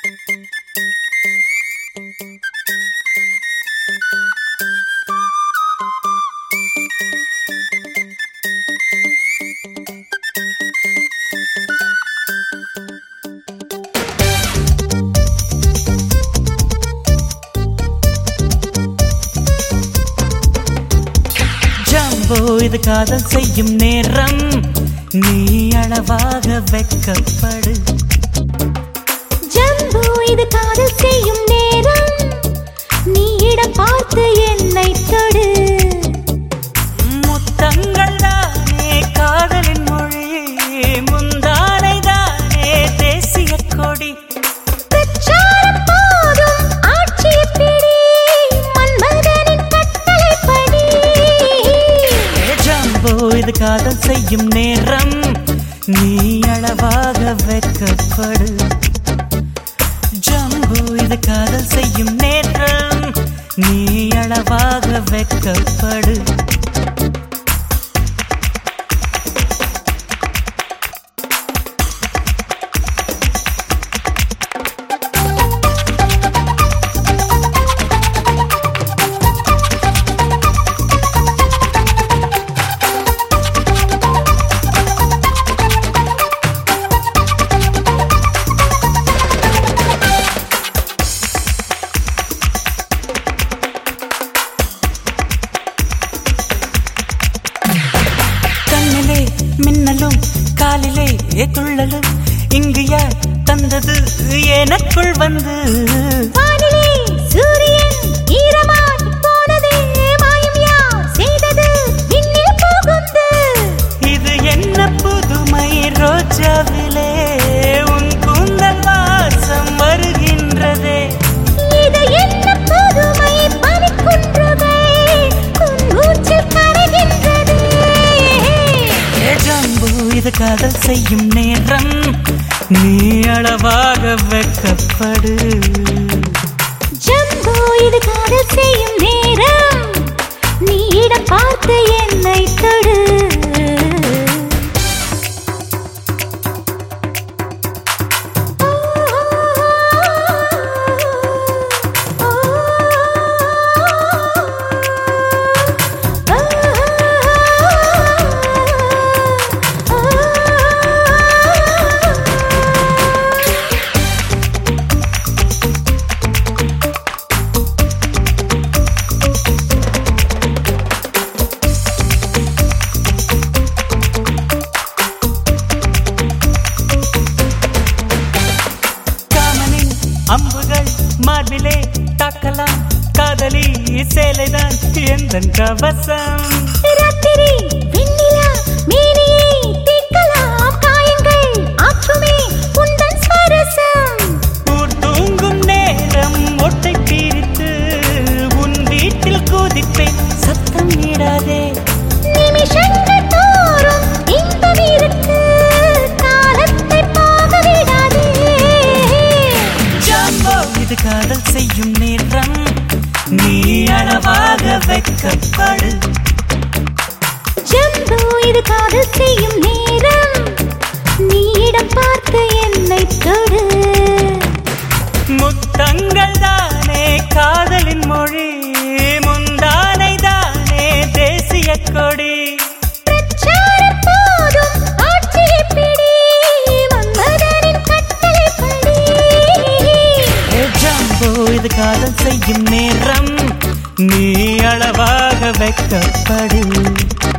jumbo இது காதல் செய்யும் நேரம் நீ அளவாக வெக்கப்படு ஜம்பு இது காதல் செய்யும் நேரம் நீ இடம் பார்த்து என்னை தொடு முத்தங்கள் தானே காதலின் மொழி முந்தானை தானே தேசிய கொடி பிரச்சாரம் போதும் ஆட்சியை பிடி மன்மதனின் கட்டளைப்படி ஏ ஜம்போ இது காதல் செய்யும் நேரம் நீ அளவாக வெக்கப்படு ஜம்போ இது காதல் செய்யும் நேரம் நீ அளவாக வெக்கப்படு கண்ணிலே மின்னலும் காலிலே துள்ளலும் இங்கு யார் தந்தது எனக்குள் வந்து வானிலே சூரியன் ஈரமாய் போனதே மாயம் யார் செய்தது விண்ணில் புகுந்து இது என்ன புதுமை ரோஜாவிலே உன் கூந்தல் வாசம் வருகின்றதே இது என்ன புதுமை பனிக்குன்றவை உன் மூச்சில் கரைகின்றதே ஏ ஜம்பு இது காதல் செய்யும் நேரம் நீ அளவாக வெக்கப்படு ஜம்பு இது காதல் செய்யும் நேரம் நீ இடம் பார்த்து என்னை தொடு காமனின் அம்புகள் மார்பிலே தாக்கலாம் காதலி சேலைதான் எந்த கவசம் ராத்திரி வெண்ணிலா மேனியை தீர்க்கலாம் காயங்கள் ஆற்றுமே உந்தன் ஸ்வரசம் ஊர் தூங்கும் நேரம் ஒட்டை பிரித்து உன் வீட்டில் குதிப்பேன் சத்தம் இடாதே நிமிஷங்கள் தோறும் இன்பம் இருக்கு காலத்தை போக விடாதே ஜாம்போ இது காதல் செய்யும் நேரம் நீ அளவாக வெக்கப்படு ஜம்பு இது காதல் செய்யும் நேரம் நீ இடம் பார்த்து என்னை தொடு முத்தங்கள் தானே காதலின் மொழி முந்தானை தானே தேசிய கொடி பிரச்சாரம் போதும் ஆட்சியை பிடி மன்மதனின் கட்டளைப்படி ஏ ஜம்போ இது காதல் செய்யும் நேரம் நீ அளவாக வெக்கப்படு